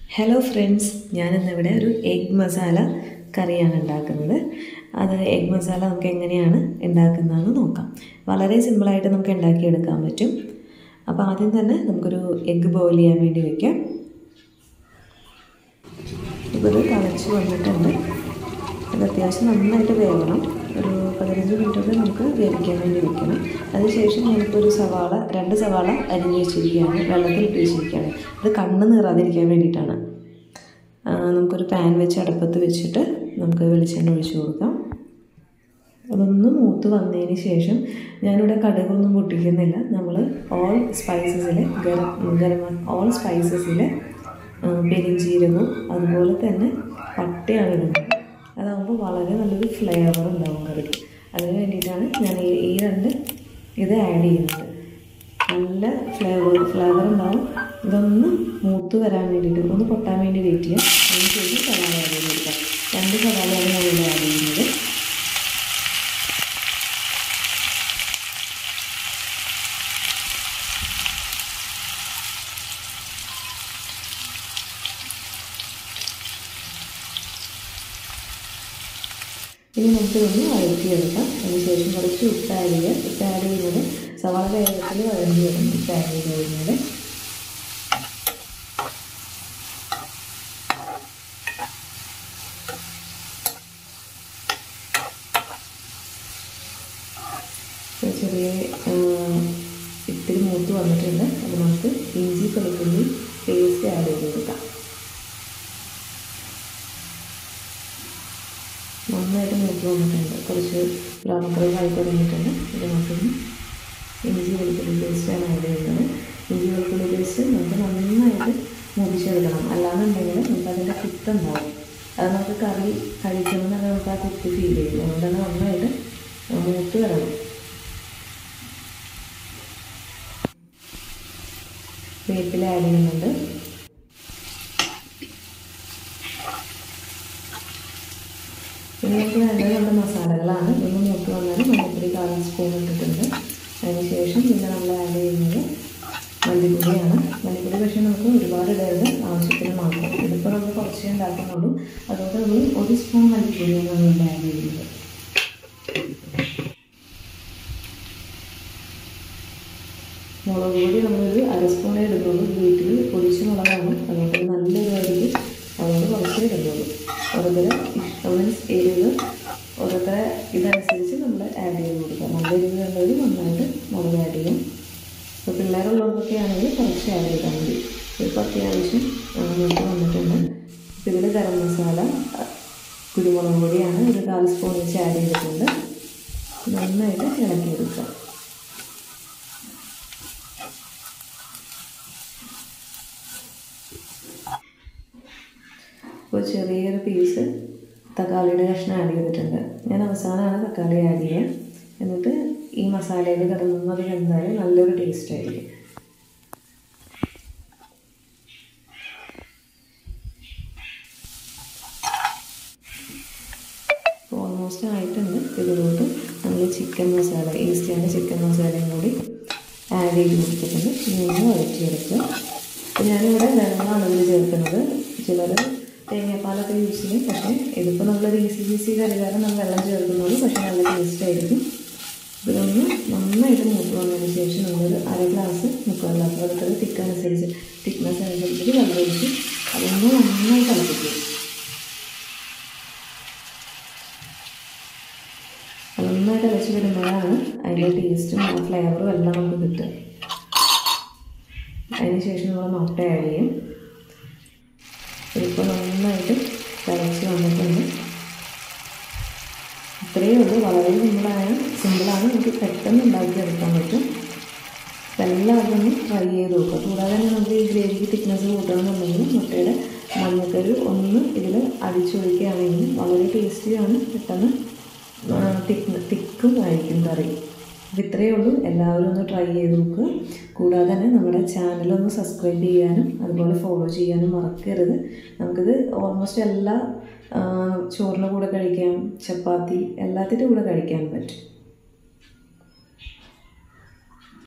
hello friends ഞാനിന്നിവിടെ ഒരു egg masala കറിയാണ് ഉണ്ടാക്കുന്നത് അത് എഗ് മസാല നമുക്ക് എങ്ങനെയാണ് ഉണ്ടാക്കുന്നതെന്ന് നോക്കാം വളരെ സിമ്പിളായിട്ട് നമുക്ക് ഉണ്ടാക്കിയെടുക്കാൻ പറ്റും അപ്പോൾ ആദ്യം തന്നെ നമുക്കൊരു എഗ്ഗ് ബോയിൽ ചെയ്യാൻ വേണ്ടി വെക്കാം ഇപ്പോൾ ഇത് തിളച്ച് വന്നിട്ടുണ്ട് അത് അത്യാവശ്യം നന്നായിട്ട് വേവണം ഒരു പതിനഞ്ച് മിനിറ്റൊക്കെ നമുക്ക് വേവിക്കാൻ വേണ്ടി വെക്കണം അതിനുശേഷം ഞാനിപ്പോൾ ഒരു സവാള രണ്ട് സവാള അരിഞ്ഞ് വെച്ചിരിക്കുകയാണ് വെള്ളത്തിൽ ഇട്ട് വെച്ചിരിക്കുകയാണ് അത് കണ്ണ് നീറാതിരിക്കാൻ വേണ്ടിയിട്ടാണ് ആ, നമുക്കൊരു പാൻ വെച്ച് അടുപ്പത്ത് വെച്ചിട്ട് നമുക്ക് വെളിച്ചെണ്ണ ഒഴിച്ചു കൊടുക്കാം അതൊന്ന് മൂത്ത് വന്നതിന് ശേഷം ഞാനിവിടെ കടുകൊന്നും പൊട്ടിക്കുന്നില്ല നമ്മൾ ഓൾ സ്പൈസസിൽ ഗരം ഗരം ഓൾ സ്പൈസസിൽ പെരിഞ്ജീരകവും അതുപോലെ തന്നെ പട്ടയാണ് ഇടുന്നത് അതാകുമ്പോൾ വളരെ നല്ലൊരു ഫ്ലേവർ ഉണ്ടാവും കറിക്ക് അതിന് വേണ്ടിയിട്ടാണ് ഞാൻ ഈ ഈ രണ്ട് ഇത് ആഡ് ചെയ്യുന്നത് നല്ല ഫ്ലേവർ ഫ്ലേവർ ഉണ്ടാവും ഇതൊന്ന് മൂത്ത് വരാൻ വേണ്ടിയിട്ട് ഒന്ന് പൊട്ടാൻ വേണ്ടി വെയിറ്റ് ചെയ്യാം അതിന് ശേഷം സവാള ആഡ് ചെയ്ത് കൊടുക്കാം രണ്ട് സവാളയാണ് മുകളിൽ ആഡ് ചെയ്യുന്നത് ഇനി നമുക്കിതൊന്ന് വഴറ്റിയെടുക്കാം അതിനുശേഷം കുറച്ച് ഉപ്പ് ആഡ് ചെയ്യുക ഉപ്പ് ആഡ് ചെയ്യുന്നത് സവാള വേഗത്തിൽ വഴണ്ടി വരും ഉപ്പ് ആഡ് ചെയ്ത് കഴിഞ്ഞാൽ ഇപ്പോൾ ചെറിയ ആ, ഇത്തിരി മൂത്ത് വന്നിട്ടുണ്ട് അത് നമുക്ക് ഇഞ്ചി വെളുത്തുള്ളി പേസ്റ്റ് ആഡ് ചെയ്ത് കൊടുക്കാം നന്നായിട്ട് മൂത്ത് വന്നിട്ടുണ്ട് കുറച്ച് ബ്രൗൺ കളറായി തുടങ്ങിയിട്ടുണ്ട് ഇത് നമുക്കൊന്ന് ഇഞ്ചി വെളുത്തുള്ളി പേസ്റ്റാണ് ആഡ് ചെയ്യുന്നത് ഇഞ്ചി വെളുത്തുള്ളി പേസ്റ്റ് നമുക്ക് നന്നായിട്ട് മുറിച്ചെടുക്കണം അല്ലാന്നുണ്ടെങ്കിൽ നമുക്ക് അതിൻ്റെ കുത്തുണ്ടാവും അത് നമുക്ക് കറി കഴിക്കുമ്പോൾ തന്നെ നമുക്ക് ആ കുത്ത് ഫീൽ ചെയ്യും അതുകൊണ്ട് തന്നെ നന്നായിട്ട് മൂത്ത് വരണം വേപ്പില ആഡ് ചെയ്യുന്നുണ്ട് പിന്നെ നമുക്ക് വേണ്ടത് നമ്മുടെ മസാലകളാണ് ഇതൊന്ന് മൂത്ത് വന്നാൽ മഞ്ഞപ്പൊടി കാൽ സ്പൂൺ ഇട്ടിട്ടുണ്ട് അതിനുശേഷം പിന്നെ നമ്മൾ ആഡ് ചെയ്യുന്നത് മല്ലിപ്പൊടിയാണ് മല്ലിപ്പൊടി പക്ഷേ നമുക്ക് ഒരുപാട് ഇടരുത് ആവശ്യത്തിന് മാത്രം ഇതിപ്പോൾ നമ്മൾ കുറച്ചേ ഉണ്ടാക്കുന്നുള്ളൂ അതുകൊണ്ട് നമ്മൾ ഒരു സ്പൂൺ മല്ലിപ്പൊടിയാണ് നമ്മൾ ആഡ് ചെയ്യുന്നത് മുളക് പൊടി നമ്മളൊരു അര സ്പൂണേ ഇടുന്നുള്ളൂ വീട്ടിൽ പൊടിച്ച മുളകാണ് അതുകൊണ്ട് നല്ലൊരു ആയിരിക്കും അതുകൊണ്ട് കുറച്ചേ ഇടുന്നുള്ളൂ ഓരോരുത്തരെ ഇഷ്ടം മീൻസ് എരിവ് ഓരോരുത്തരെ ഇതനുസരിച്ച് നമ്മൾ ആഡ് ചെയ്ത് കൊടുക്കുക നല്ല എരിവ് വേണ്ടവർ നന്നായിട്ട് മുളക് ആഡ് ചെയ്യും ഇപ്പോൾ പിള്ളേരുള്ളവർക്കൊക്കെ ആണെങ്കിൽ കുറച്ച് ആഡ് ചെയ്താൽ മതി ഇപ്പോൾ അത്യാവശ്യം നമുക്ക് വന്നിട്ടുണ്ട് ഇപ്പോൾ ഇതിൽ ഗരം മസാല കുരുമുളക് പൊടിയാണ് ഒരു കാൽ സ്പൂൺ വെച്ച് ആഡ് ചെയ്തിട്ടുണ്ട് നന്നായിട്ട് ഇളക്കിയെടുക്കുക ഇപ്പോൾ ചെറിയൊരു പീസ് തക്കാളിയുടെ കഷ്ണം ആഡ് ചെയ്തിട്ടുണ്ട് ഞാൻ അവസാനമാണ് തക്കാളി ആഡ് ചെയ്യുക എന്നിട്ട് ഈ മസാലയിൽ കിടന്നത് വെന്താൽ നല്ലൊരു ടേസ്റ്റ് ആയിരിക്കും ഓൾമോസ്റ്റ് ആയിട്ടുണ്ട് ഇതിലോട്ട് നമ്മൾ ചിക്കൻ മസാല ഈസ്റ്റിയാണ് ചിക്കൻ മസാലയും കൂടി ആഡ് ചെയ്ത് കൊടുത്തിട്ടുണ്ട് ഇനി ഒന്ന് വഴറ്റിയെടുക്കുക അപ്പോൾ ഞാനിവിടെ വെള്ളമാണ് ഇതിൽ ചേർക്കുന്നത് ചിലർ തേങ്ങാപ്പാലൊക്കെ യൂസ് ചെയ്യും പക്ഷേ ഇതിപ്പോൾ നമ്മളൊരു ഈസി ഈസി കറി കാരണം നമ്മൾ വെള്ളം ചേർക്കുന്നുള്ളൂ പക്ഷേ നല്ല ടേസ്റ്റ് ആയിരിക്കും ഇതൊന്ന് നന്നായിട്ട് മൂത്ത് വന്നതിന് ശേഷം നമ്മളൊരു അര ഗ്ലാസ് മുക്കാൽ ഗ്ലാസ് വെള്ളത്തിൽ തിക്ക് അനുസരിച്ച് തിക്നെസ് അനുസരിച്ചിട്ട് വെള്ളം ഒഴിച്ച് അതൊന്ന് നന്നായി തിളപ്പിക്കും നന്നായിട്ട് തിളച്ച് വരുമ്പോഴാണ് അതിൻ്റെ ടേസ്റ്റും ആ ഫ്ലേവറും എല്ലാം നമുക്ക് കിട്ടുക അതിന് ശേഷം നമ്മൾ മുട്ട ആഡ് ചെയ്യും ഇപ്പോൾ നന്നായിട്ട് തിളച്ച് വന്നിട്ടുണ്ട് ഇത്രയേ ഉള്ളൂ വളരെ സിമ്പിളായ സിമ്പിളാണ് നമുക്ക് പെട്ടെന്ന് ഉണ്ടാക്കിയെടുക്കാൻ പറ്റും അപ്പോൾ എല്ലാവരും ഒന്ന് ട്രൈ ചെയ്ത് നോക്കുക കൂടാതെ തന്നെ നമുക്ക് ഈ ഗ്രേവിക്ക് തിക്നെസ് കൂട്ടണമെന്നുണ്ടെങ്കിൽ മുട്ടയുടെ മഞ്ഞക്കരു ഒന്ന് ഇതിൽ അടിച്ചൊഴിക്കുകയാണെങ്കിൽ വളരെ ടേസ്റ്റിയാണ് പെട്ടെന്ന് തിക്ക് തിക്കും ആയിരിക്കും കറി അപ്പോൾ ഇത്രയേ ഉള്ളൂ എല്ലാവരും ഒന്ന് ട്രൈ ചെയ്ത് നോക്കുക കൂടാതെ തന്നെ നമ്മുടെ ചാനൽ ഒന്ന് സബ്സ്ക്രൈബ് ചെയ്യാനും അതുപോലെ ഫോളോ ചെയ്യാനും മറക്കരുത് നമുക്കിത് ഓൾമോസ്റ്റ് എല്ലാ ആ, ചോറിൻ്റെ കൂടെ കഴിക്കാം ചപ്പാത്തി എല്ലാത്തിൻ്റെ കൂടെ കഴിക്കാൻ പറ്റും